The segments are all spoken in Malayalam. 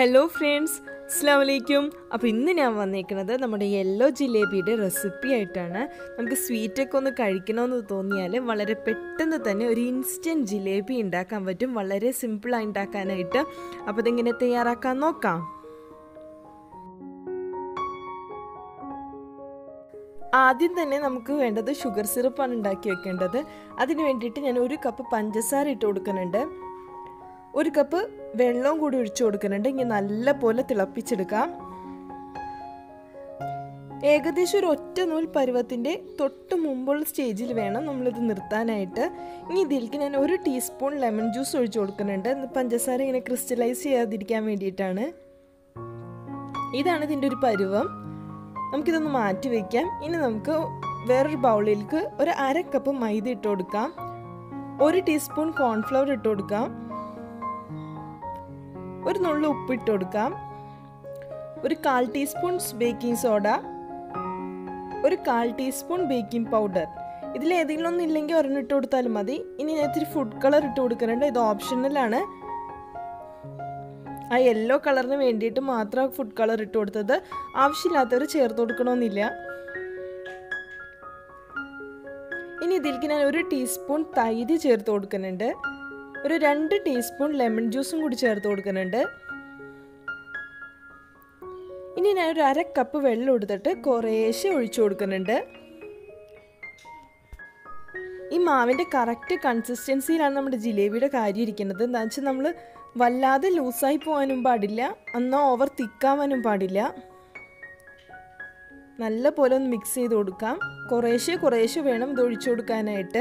ഹലോ ഫ്രണ്ട്സ് അസ്സാം വലൈക്കും അപ്പോൾ ഇന്ന് ഞാൻ വന്നേക്കുന്നത് നമ്മുടെ യെല്ലോ ജിലേബിയുടെ റെസിപ്പി ആയിട്ടാണ് നമുക്ക് സ്വീറ്റൊക്കെ ഒന്ന് കഴിക്കണമെന്ന് തോന്നിയാൽ വളരെ പെട്ടെന്ന് തന്നെ ഒരു ഇൻസ്റ്റൻറ്റ് ജിലേബി ഉണ്ടാക്കാൻ പറ്റും വളരെ സിമ്പിളായി ഉണ്ടാക്കാനായിട്ട് അപ്പോൾ ഇതെങ്ങനെ തയ്യാറാക്കാൻ നോക്കാം ആദ്യം തന്നെ നമുക്ക് വേണ്ടത് ഷുഗർ സിറപ്പാണ് ഉണ്ടാക്കി വെക്കേണ്ടത് അതിന് വേണ്ടിയിട്ട് ഞാൻ ഒരു കപ്പ് പഞ്ചസാര ഇട്ട് കൊടുക്കുന്നുണ്ട് ഒരു കപ്പ് വെള്ളവും കൂടി ഒഴിച്ചു കൊടുക്കുന്നുണ്ട് ഇങ്ങനെ നല്ല പോലെ തിളപ്പിച്ചെടുക്കാം ഏകദേശം ഒരു ഒറ്റ നൂൽ പരുവത്തിൻ്റെ തൊട്ട് മുമ്പുള്ള സ്റ്റേജിൽ വേണം നമ്മളിത് നിർത്താനായിട്ട് ഇനി ഇതിലേക്ക് ഞാൻ ഒരു ടീസ്പൂൺ ലെമൺ ജ്യൂസ് ഒഴിച്ചു കൊടുക്കുന്നുണ്ട് പഞ്ചസാര ഇങ്ങനെ ക്രിസ്റ്റലൈസ് ചെയ്യാതിരിക്കാൻ വേണ്ടിയിട്ടാണ് ഇതാണ് ഇതിൻ്റെ ഒരു പരുവം നമുക്കിതൊന്ന് മാറ്റി വയ്ക്കാം ഇനി നമുക്ക് വേറൊരു ബൗളിലേക്ക് ഒരു അര കപ്പ് മൈദ ഇട്ട് കൊടുക്കാം ഒരു ടീസ്പൂൺ കോൺഫ്ലവർ ഇട്ട് കൊടുക്കാം ഒരു നുള്ളു ഉപ്പ് ഇട്ട് കൊടുക്കാം ഒരു കാൽ ടീസ്പൂൺ ബേക്കിംഗ് സോഡ ഒരു കാൽ ടീസ്പൂൺ ബേക്കിംഗ് പൗഡർ ഇതിൽ ഏതെങ്കിലും ഒന്നും ഇല്ലെങ്കിൽ ഒരെണ്ണം ഇട്ട് കൊടുത്താലും മതി ഇനി ഞാൻ ഇത്തിരി ഫുഡ് കളർ ഇട്ട് കൊടുക്കുന്നുണ്ട് ഇത് ഓപ്ഷണലാണ് ആ യെല്ലോ കളറിന് വേണ്ടിയിട്ട് മാത്രം ഫുഡ് കളർ ഇട്ട് കൊടുത്തത് ആവശ്യമില്ലാത്തവർ ചേർത്ത് കൊടുക്കണമെന്നില്ല ഇനി ഇതിലേക്ക് ഞാൻ ഒരു ടീസ്പൂൺ തൈര് ചേർത്ത് കൊടുക്കുന്നുണ്ട് ഒരു രണ്ട് ടീസ്പൂൺ ലെമൺ ജ്യൂസും കൂടി ചേർത്ത് കൊടുക്കുന്നുണ്ട് ഇനി ഞാൻ ഒരു അര കപ്പ് വെള്ളം എടുത്തിട്ട് കുറേശ്ശെ ഒഴിച്ചു കൊടുക്കുന്നുണ്ട് ഈ മാവിൻ്റെ കറക്റ്റ് കൺസിസ്റ്റൻസിയിലാണ് നമ്മുടെ ജിലേബിയുടെ കാര്യം ഇരിക്കുന്നത് എന്താ വെച്ചാൽ നമ്മൾ വല്ലാതെ ലൂസായി പോകാനും പാടില്ല എന്നാൽ ഓവർ തിക്കാവാനും പാടില്ല നല്ല പോലെ ഒന്ന് മിക്സ് ചെയ്ത് കൊടുക്കാം കുറേശ്ശെ കുറേശ്ശെ വേണം ഇത് ഒഴിച്ചു കൊടുക്കാനായിട്ട്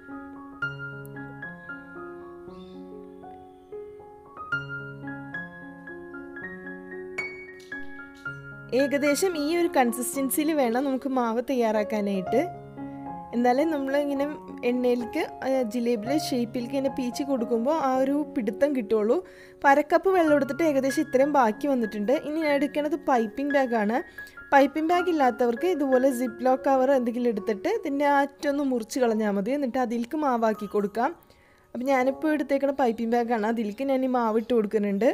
ഏകദേശം ഈ ഒരു കൺസിസ്റ്റൻസിയിൽ വേണം നമുക്ക് മാവ് തയ്യാറാക്കാനായിട്ട് എന്നാലേ നമ്മൾ ഇങ്ങനെ എണ്ണയിലേക്ക് ജിലേബിയുടെ ഷേപ്പിലേക്ക് ഇങ്ങനെ പീച്ച് കൊടുക്കുമ്പോൾ ആ ഒരു പിടുത്തം കിട്ടുള്ളൂ പരക്കപ്പ് വെള്ളം എടുത്തിട്ട് ഏകദേശം ഇത്രയും ബാക്കി വന്നിട്ടുണ്ട് ഇനി ഞാൻ എടുക്കുന്നത് പൈപ്പിംഗ് ബാഗാണ് പൈപ്പിംഗ് ബാഗ് ഇല്ലാത്തവർക്ക് ഇതുപോലെ സിപ്പ് ലോക്ക് കവർ എന്തെങ്കിലും എടുത്തിട്ട് ഇതിൻ്റെ ആറ്റൊന്ന് മുറിച്ച് കളഞ്ഞാൽ മതി എന്നിട്ട് അതിലേക്ക് മാവാക്കി കൊടുക്കാം അപ്പം ഞാനിപ്പോൾ എടുത്തേക്കുന്ന പൈപ്പിംഗ് ബാഗാണ് അതിലേക്ക് ഞാൻ ഈ മാവിട്ട് കൊടുക്കുന്നുണ്ട്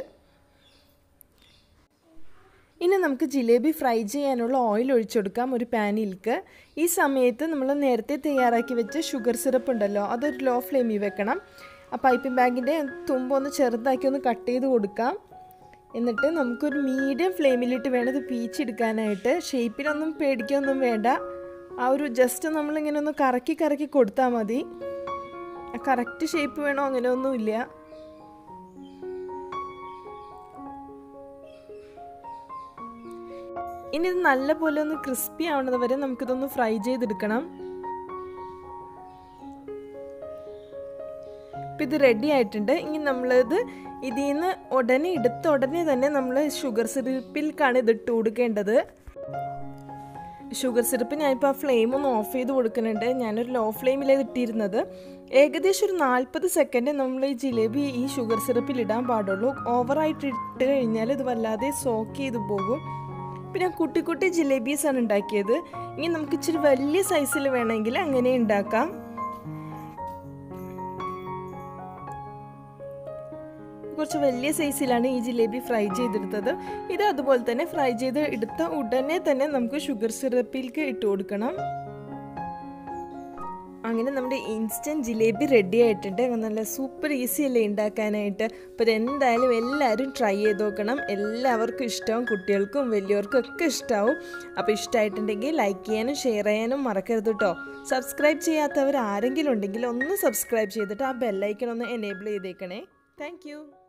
ഇനി നമുക്ക് ജിലേബി ഫ്രൈ ചെയ്യാനുള്ള ഓയിൽ ഒഴിച്ചെടുക്കാം ഒരു പാനിലേക്ക് ഈ സമയത്ത് നമ്മൾ നേരത്തെ തയ്യാറാക്കി വെച്ച ഷുഗർ സിറപ്പ് ഉണ്ടല്ലോ അതൊരു ലോ ഫ്ലെയിമിൽ വെക്കണം ആ പൈപ്പിംഗ് ബാഗിൻ്റെ തുമ്പ് ഒന്ന് ചെറുതാക്കി ഒന്ന് കട്ട് ചെയ്ത് കൊടുക്കാം എന്നിട്ട് നമുക്കൊരു മീഡിയം ഫ്ലെയിമിലിട്ട് വേണം ഇത് പീച്ചെടുക്കാനായിട്ട് ഷേപ്പിലൊന്നും പേടിക്കൊന്നും വേണ്ട ആ ഒരു ജസ്റ്റ് നമ്മളിങ്ങനെ ഒന്ന് കറക്കി കറക്കി കൊടുത്താൽ മതി കറക്റ്റ് ഷേപ്പ് വേണോ അങ്ങനെയൊന്നുമില്ല ഇനി ഇത് നല്ലപോലെ ഒന്ന് ക്രിസ്പി ആവുന്നത് വരെ നമുക്കിതൊന്ന് ഫ്രൈ ചെയ്തെടുക്കണം ഇപ്പം ഇത് റെഡി ആയിട്ടുണ്ട് ഇനി നമ്മളിത് ഇതിൽ നിന്ന് ഉടനെ എടുത്ത ഉടനെ തന്നെ നമ്മൾ ഷുഗർ സിറപ്പിൽക്കാണ് ഇത് ഇട്ട് കൊടുക്കേണ്ടത് ഷുഗർ സിറപ്പ് ഞാനിപ്പോൾ ആ ഫ്ലെയിം ഒന്ന് ഓഫ് ചെയ്ത് കൊടുക്കുന്നുണ്ട് ഞാനൊരു ലോ ഫ്ലെയിമിലാണ് ഇട്ടിരുന്നത് ഏകദേശം ഒരു നാൽപ്പത് സെക്കൻഡ് നമ്മൾ ഈ ജിലേബി ഈ ഷുഗർ സിറപ്പിൽ ഇടാൻ പാടുള്ളൂ ഓവറായിട്ട് ഇട്ട് കഴിഞ്ഞാൽ ഇത് വല്ലാതെ സോക്ക് ചെയ്ത് പോകും പിന്നെ കുട്ടി കുട്ടി ജിലേബീസാണ് ഉണ്ടാക്കിയത് ഇനി നമുക്ക് ഇച്ചിരി വലിയ സൈസിൽ വേണമെങ്കിൽ അങ്ങനെ ഉണ്ടാക്കാം കുറച്ച് വലിയ സൈസിലാണ് ഈ ജിലേബി ഫ്രൈ ചെയ്തെടുത്തത് ഇത് അതുപോലെ തന്നെ ഫ്രൈ ചെയ്ത് എടുത്ത ഉടനെ തന്നെ നമുക്ക് ഷുഗർ സിറപ്പിലേക്ക് ഇട്ട് കൊടുക്കണം അങ്ങനെ നമ്മുടെ ഇൻസ്റ്റൻറ്റ് ജിലേബി റെഡി ആയിട്ടുണ്ട് നല്ല സൂപ്പർ ഈസി അല്ലേ ഉണ്ടാക്കാനായിട്ട് അപ്പോൾ ഇതെന്തായാലും എല്ലാവരും ട്രൈ ചെയ്ത് നോക്കണം എല്ലാവർക്കും ഇഷ്ടമാവും കുട്ടികൾക്കും വലിയവർക്കും ഒക്കെ ഇഷ്ടമാവും അപ്പോൾ ഇഷ്ടമായിട്ടുണ്ടെങ്കിൽ ലൈക്ക് ചെയ്യാനും ഷെയർ ചെയ്യാനും മറക്കരുത് കേട്ടോ സബ്സ്ക്രൈബ് ചെയ്യാത്തവർ ആരെങ്കിലും ഉണ്ടെങ്കിൽ ഒന്ന് സബ്സ്ക്രൈബ് ചെയ്തിട്ട് ആ ബെല്ലൈക്കൺ ഒന്ന് എനേബിൾ ചെയ്തേക്കണേ താങ്ക്